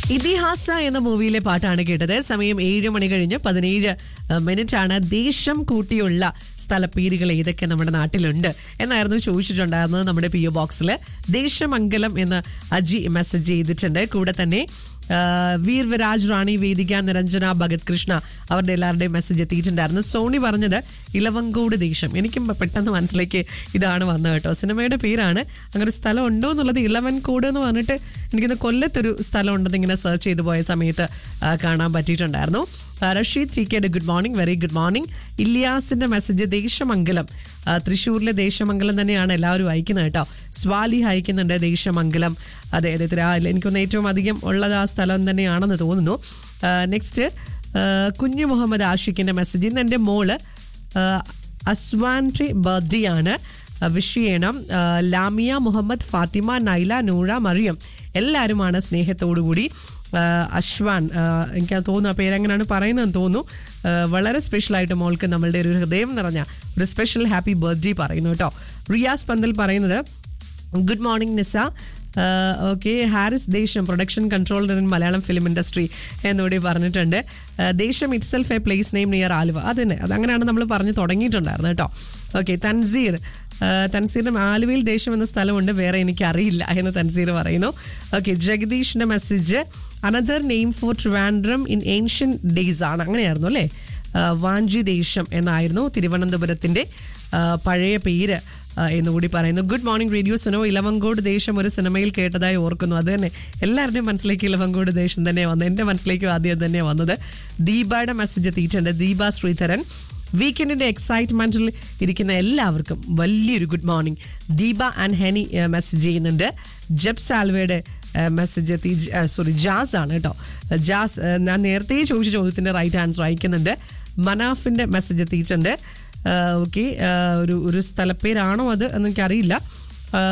ഇതിഹാസ എന്ന മൂവിയിലെ പാട്ടാണ് കേട്ടത് സമയം ഏഴ് മണി കഴിഞ്ഞ് പതിനേഴ് മിനിറ്റ് ആണ് ദേശം കൂട്ടിയുള്ള സ്ഥലപ്പേരുകൾ ഏതൊക്കെ നമ്മുടെ നാട്ടിലുണ്ട് എന്നായിരുന്നു ചോദിച്ചിട്ടുണ്ടായിരുന്നത് നമ്മുടെ പി ഒ ബോക്സിൽ ദേശമംഗലം എന്ന് അജി മെസ്സേജ് ചെയ്തിട്ടുണ്ട് കൂടെ തന്നെ ആ, വീർ വിരാജ് റാണി വേദിക നിരഞ്ജന ഭഗത് കൃഷ്ണ അവരുടെ എല്ലാവരുടെയും മെസ്സേജ് എത്തിയിട്ടുണ്ടായിരുന്നു സോണി പറഞ്ഞത് ഇലവങ്കോട് ദേശം എനിക്കും പെട്ടെന്ന് മനസ്സിലേക്ക് ഇതാണ് വന്നത് കേട്ടോ സിനിമയുടെ പേരാണ് അങ്ങനെ ഒരു സ്ഥലം ഉണ്ടോ എന്നുള്ളത് ഇലവൻകോട് എന്ന് പറഞ്ഞിട്ട് എനിക്കിന്ന് കൊല്ലത്തൊരു സ്ഥലം ഉണ്ടെന്ന് ഇങ്ങനെ സെർച്ച് ചെയ്ത് പോയ സമയത്ത് ആ, കാണാൻ പറ്റിയിട്ടുണ്ടായിരുന്നു ആ, റഷീദ് ചീക്കയുടെ good morning very good morning ഇല്യാസിന്റെ മെസ്സേജ് ദേശമംഗലം ആ, തൃശ്ശൂരിലെ ദേശമംഗലം തന്നെയാണ് എല്ലാവരും അയക്കുന്നത് കേട്ടോ സ്വാലി അയക്കുന്നുണ്ട് ദേശമംഗലം അതെ അതെ ഇത്ര ആ, എനിക്കൊന്ന് ഏറ്റവും അധികം ഉള്ളത് ആ സ്ഥലം തന്നെയാണെന്ന് തോന്നുന്നു നെക്സ്റ്റ് കുഞ്ഞു മുഹമ്മദ് ആഷിഖിന്റെ മെസ്സേജ് ഇന്ന് എൻ്റെ മോള് അസ്വാൻട്രി ബർത്ത്ഡേ ആണ് വിഷ് ചെയ്യണം ആ, ലാമിയ മുഹമ്മദ് ഫാത്തിമ നൈല നൂറ മറിയം എല്ലാവരുമാണ് സ്നേഹത്തോടുകൂടി ആ, അശ്വാൻ ആ, എനിക്ക് അത് തോന്നുന്നു ആ പേരെങ്ങനെയാണ് പറയുന്നതെന്ന് തോന്നുന്നു ആ, വളരെ സ്പെഷ്യലായിട്ട് മോൾക്ക് നമ്മളുടെ ഒരു ഹൃദയം നിറഞ്ഞ ഒരു സ്പെഷ്യൽ ഹാപ്പി ബർത്ത്ഡേ പറയുന്നു കേട്ടോ റിയാസ് പന്തൽ പറയുന്നത് good morning Nisa okay Haris Desam production controller in Malayalam film industry എന്നുകൂടി പറഞ്ഞിട്ടുണ്ട് ആ, Desam itself a place name near Aluva അതന്നെ അതങ്ങനെയാണ് നമ്മൾ പറഞ്ഞു തുടങ്ങിയിട്ടുണ്ടായിരുന്നു കേട്ടോ ഓക്കെ തൻസീർ ആ, തൻസീറിന്റെ ആലുവയിൽ ദേശം എന്ന സ്ഥലമുണ്ട് വേറെ എനിക്ക് അറിയില്ല എന്ന് തൻസീർ പറയുന്നു ഓക്കെ ജഗദീഷിന്റെ message another name for Trivandrum in ancient days ആണ് അങ്ങനെയായിരുന്നു അല്ലേ ആ, വാഞ്ചി ദേശം എന്നായിരുന്നു തിരുവനന്തപുരത്തിന്റെ ആ, പഴയ പേര് ആ, എന്നുകൂടി പറയുന്നു good morning radio Suno Ilavancode Desam ഒരു സിനിമയിൽ കേട്ടതായി ഓർക്കുന്നു അത് തന്നെ എല്ലാവരുടെയും മനസ്സിലേക്ക് ഇലവങ്കോട് ദേശം തന്നെ വന്നത് എൻ്റെ മനസ്സിലേക്കും ആദ്യം അത് തന്നെ വന്നത് ദീപയുടെ മെസ്സേജ് എത്തിയിട്ടുണ്ട് ദീപ ശ്രീധരൻ വീക്കെൻഡിന്റെ എക്സൈറ്റ്മെന്റിൽ ഇരിക്കുന്ന എല്ലാവർക്കും വലിയൊരു good morning Deepa and Heni message ചെയ്യുന്നുണ്ട് ജബ് സാൽവയുടെ മെസ്സേജ് എത്തി സോറി ജാസ് ആണ് കേട്ടോ ജാസ് ഏഹ്, ഞാൻ നേരത്തെ ചോദിച്ച ചോദ്യത്തിന്റെ റൈറ്റ് ആൻസർ അയക്കുന്നുണ്ട് മനാഫിന്റെ മെസ്സേജ് എത്തിയിട്ടുണ്ട് ഓക്കെ ഒരു ഒരു സ്ഥലപ്പേരാണോ അത് എന്ന് എനിക്കറിയില്ല